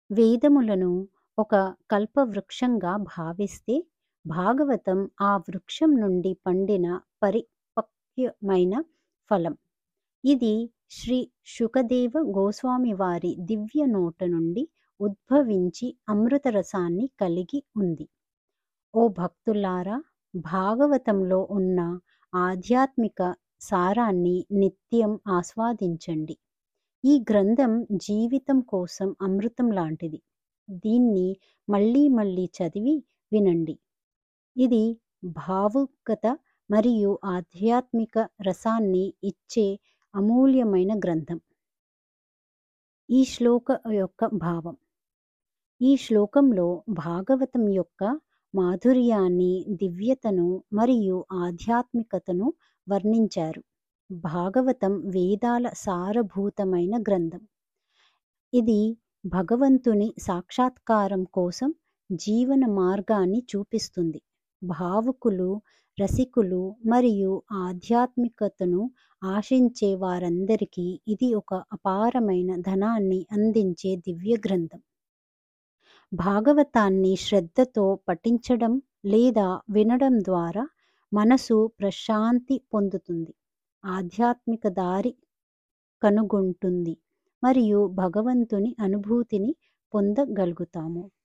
వేదములను ఒక కల్పవృక్షంగా భావిస్తే భాగవతం ఆ వృక్షం నుండి పండిన పరిపక్వమైన ఫలం ఇది శ్రీ శుకదేవ గోస్వామి వారి దివ్య నోట నుండి ఉద్భవించి అమృతరసాన్ని కలిగి ఉంది ఓ భక్తులారా భాగవతంలో ఉన్న ఆధ్యాత్మిక సారాన్ని నిత్యం ఆస్వాదించండి ఈ గ్రంథం జీవితం కోసం అమృతం లాంటిది దీన్ని మళ్ళీ మళ్ళీ చదివి వినండి ఇది భావుకత మరియు ఆధ్యాత్మిక రసాన్ని ఇచ్చే అమూల్యమైన గ్రంథం ఈ శ్లోక యొక్క భావం ఈ శ్లోకంలో భాగవతం యొక్క మాధుర్యాన్ని దివ్యతను మరియు ఆధ్యాత్మికతను వర్ణించారు భాగవతం వేదాల సారభూతమైన గ్రంథం ఇది భగవంతుని సాక్షాత్కారం కోసం జీవన మార్గాన్ని చూపిస్తుంది భావుకులు రసికులు మరియు ఆధ్యాత్మికతను ఆశించే వారందరికీ ఇది ఒక అపారమైన ధనాన్ని అందించే దివ్య గ్రంథం భాగవతాన్ని శ్రద్ధతో పఠించడం లేదా వినడం ద్వారా మనసు ప్రశాంతి పొందుతుంది ఆధ్యాత్మిక దారి కనుగొంటుంది మరియు భగవంతుని అనుభూతిని పొందగలుగుతాము